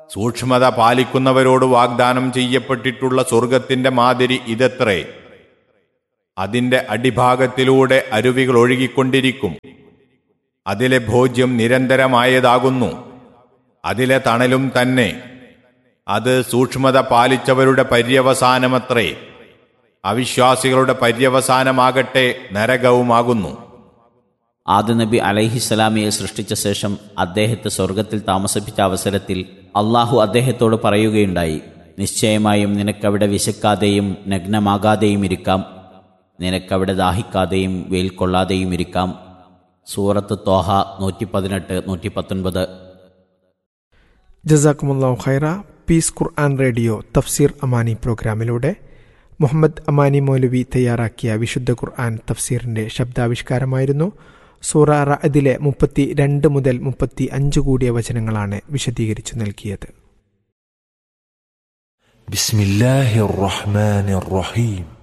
സൂക്ഷ്മത പാലിക്കുന്നവരോട് വാഗ്ദാനം ചെയ്യപ്പെട്ടിട്ടുള്ള സ്വർഗത്തിന്റെ മാതിരി ഇതത്രേ അതിന്റെ അടിഭാഗത്തിലൂടെ അരുവികൾ ഒഴുകിക്കൊണ്ടിരിക്കും അതിലെ ഭോജ്യം നിരന്തരമായതാകുന്നു അതിലെ തണലും തന്നെ അത് സൂക്ഷ്മത പാലിച്ചവരുടെ പര്യവസാനമത്രേ അവിശ്വാസികളുടെ പര്യവസാനമാകട്ടെ നരകവുമാകുന്നു ആദ നബി അലൈഹിസ്സലാമിയെ സൃഷ്ടിച്ച ശേഷം അദ്ദേഹത്തെ സ്വർഗത്തിൽ താമസിപ്പിച്ച അവസരത്തിൽ അള്ളാഹു അദ്ദേഹത്തോട് പറയുകയുണ്ടായി നിശ്ചയമായും നിനക്കവിടെ വിശക്കാതെയും നഗ്നമാകാതെയും ഇരിക്കാം നിനക്കവിടെ ദാഹിക്കാതെയും വെയിൽ കൊള്ളാതെയും ഇരിക്കാം സൂറത്ത് തോഹ നൂറ്റി പതിനെട്ട് നൂറ്റി പത്തൊൻപത് ജസാക്കുമുല്ലാ ഖൈറ പീസ് ഖുർആൻ റേഡിയോ തഫ്സീർ അമാനി പ്രോഗ്രാമിലൂടെ മുഹമ്മദ് അമാനി മൗലവി തയ്യാറാക്കിയ വിശുദ്ധ ഖുർആൻ തഫ്സീറിന്റെ ശബ്ദാവിഷ്കാരമായിരുന്നു സൂറ റഅദിലെ മുപ്പത്തി രണ്ട് മുതൽ മുപ്പത്തി അഞ്ച് കൂടിയ വചനങ്ങളാണ് വിശദീകരിച്ചു നൽകിയത് بسم الله الرحمن الرحيم